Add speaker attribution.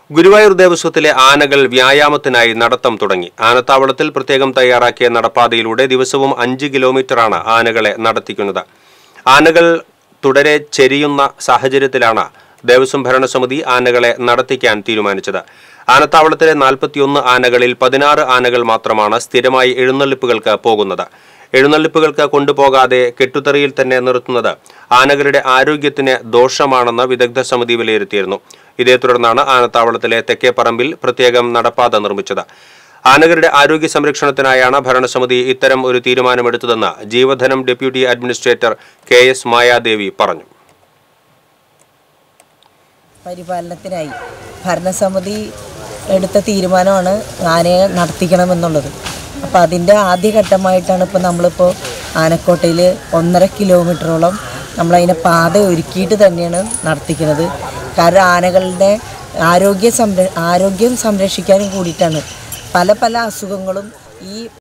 Speaker 1: ഗുരുവായൂർ ദേവസ്വത്തിലെ ആനകൾ വ്യായാമത്തിനായി നടത്തം തുടങ്ങി ആനത്താവളത്തിൽ പ്രത്യേകം തയ്യാറാക്കിയ നടപ്പാതയിലൂടെ ദിവസവും അഞ്ച് കിലോമീറ്ററാണ് ആനകളെ നടത്തിക്കുന്നത് ആനകൾ തുടരെ ചെരിയുന്ന സാഹചര്യത്തിലാണ് ദേവസ്വം ഭരണസമിതി ആനകളെ നടത്തിക്കാൻ തീരുമാനിച്ചത് ആനത്താവളത്തിലെ നാൽപ്പത്തിയൊന്ന് ആനകളിൽ പതിനാറ് ആനകൾ മാത്രമാണ് സ്ഥിരമായി എഴുന്നള്ളിപ്പുകൾക്ക് പോകുന്നത് എഴുന്നള്ളിപ്പുകൾക്ക് കൊണ്ടുപോകാതെ കെട്ടുതറിയിൽ തന്നെ നിർത്തുന്നത് ആനകളുടെ ആരോഗ്യത്തിന് ദോഷമാണെന്ന് വിദഗ്ധ സമിതി വിലയിരുത്തിയിരുന്നു ഇതേ തുടർന്നാണ് ആനത്താവളത്തിലെ തെക്കേപ്പറമ്പിൽ പ്രത്യേകം നടപ്പാത നിർമ്മിച്ചത് ആനകളുടെ ആരോഗ്യ സംരക്ഷണത്തിനായാണ് ഭരണസമിതി ഇത്തരം ഒരു തീരുമാനമെടുത്തതെന്ന് ജീവധനം deputy administrator K S Mayadevi പറഞ്ഞു
Speaker 2: പരിപാലനത്തിനായി ഭരണസമിതി എടുത്ത തീരുമാനമാണ് ആനയെ നടത്തിക്കണമെന്നുള്ളത് അപ്പോൾ അതിൻ്റെ ആദ്യഘട്ടമായിട്ടാണ് ഇപ്പോൾ നമ്മളിപ്പോൾ ആനക്കോട്ടയിൽ ഒന്നര കിലോമീറ്ററോളം നമ്മളതിനെ പാത ഒരുക്കിയിട്ട് തന്നെയാണ് നടത്തിക്കുന്നത് കാരണം ആനകളുടെ ആരോഗ്യ സംര ആരോഗ്യം സംരക്ഷിക്കാനും കൂടിയിട്ടാണ് പല പല അസുഖങ്ങളും ഈ